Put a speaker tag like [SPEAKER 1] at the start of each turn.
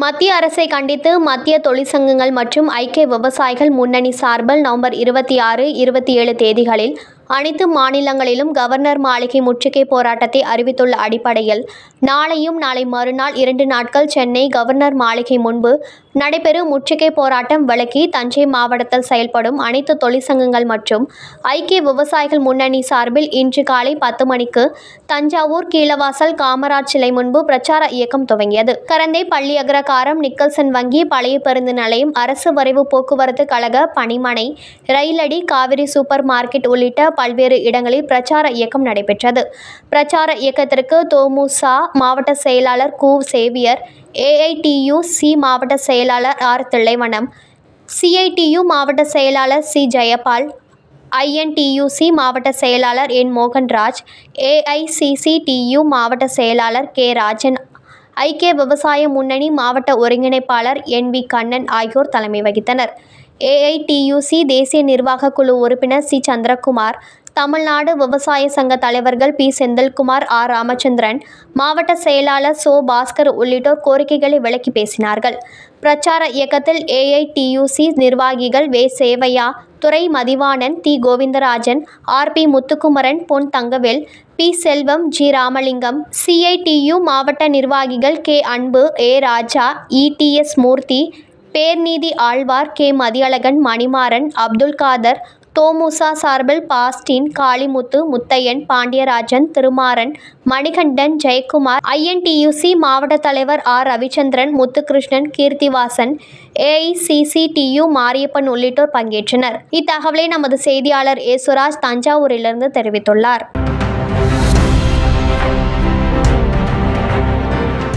[SPEAKER 1] மத்திய அரசை கண்டித்து மத்திய தொழிற்சங்கங்கள் மற்றும் ஐக்கிய விவசாயிகள் முன்னணி சார்பில் நவம்பர் இருபத்தி ஆறு இருபத்தி ஏழு தேதிகளில் அனைத்து மாநிலங்களிலும் கவர்னர் மாளிகை முற்றுகை போராட்டத்தை அறிவித்துள்ள அடிப்படையில் நாளையும் நாளை மறுநாள் இரண்டு நாட்கள் சென்னை கவர்னர் மாளிகை முன்பு நடைபெறும் முற்றுகை போராட்டம் விலக்கி தஞ்சை மாவட்டத்தில் செயல்படும் அனைத்து தொழிற்சங்கங்கள் மற்றும் ஐக்கிய விவசாயிகள் முன்னணி சார்பில் இன்று காலை பத்து மணிக்கு தஞ்சாவூர் கீழவாசல் காமராஜ் சிலை முன்பு பிரச்சார இயக்கம் துவங்கியது கரந்தை பள்ளி அக்ரகாரம் நிக்கல்சன் வங்கி பழைய பேருந்து நிலையம் அரசு விரைவு போக்குவரத்து கழக பணிமனை ரயிலடி காவிரி சூப்பர் மார்க்கெட் உள்ளிட்ட பல்வேறு இடங்களில் பிரச்சார இயக்கம் நடைபெற்றது பிரச்சார இயக்கத்திற்கு தோமுசா மாவட்ட செயலாளர் கு சேவியர் ஏஐடியு சி மாவட்ட செயலாளர் ஆர் தில்லைவனம் சிஐடியு மாவட்ட செயலாளர் சி ஜெயபால் ஐஎன்டியூசி மாவட்ட செயலாளர் என் மோகன்ராஜ் ஏஐசிசிடியு மாவட்ட செயலாளர் கே ராஜன் ஐக்கிய விவசாய முன்னணி மாவட்ட ஒருங்கிணைப்பாளர் என் வி கண்ணன் ஆகியோர் தலைமை வகித்தனர் ஏஐடியூசி தேசிய நிர்வாக குழு உறுப்பினர் சி சந்திரகுமார் தமிழ்நாடு விவசாய சங்க தலைவர்கள் பி செந்தில்குமார் ஆர் ராமச்சந்திரன் மாவட்ட செயலாளர் சோ பாஸ்கர் உள்ளிட்டோர் கோரிக்கைகளை விளக்கி பேசினார்கள் பிரச்சார இயக்கத்தில் ஏஐடியூசி நிர்வாகிகள் வே சேவையா Durai Mathivanan T Govindarajan R P Muthukumaran Pon Thangavel P Selvam G Ramalingam CITU மாவட்ட நிர்வாகிகள் K Anbu A Raja ETS Moorthy Perneethi Azhwar K Mathiyazhagan Manimaran Abdul Khader தோமுசா சார்பில் பாஸ்டின் காளிமுத்து முத்தையன் பாண்டியராஜன் திருமாறன் மணிகண்டன் ஜெயக்குமார் ஐஎன்டியூசி மாவட்ட தலைவர் ஆர் ரவிச்சந்திரன் முத்துகிருஷ்ணன் கீர்த்திவாசன் ஏஐசிசிடியு மாரியப்பன் உள்ளிட்டோர் பங்கேற்றனர் இத்தகவலை நமது செய்தியாளர் ஏசுராஜ் தஞ்சாவூரிலிருந்து தெரிவித்துள்ளார்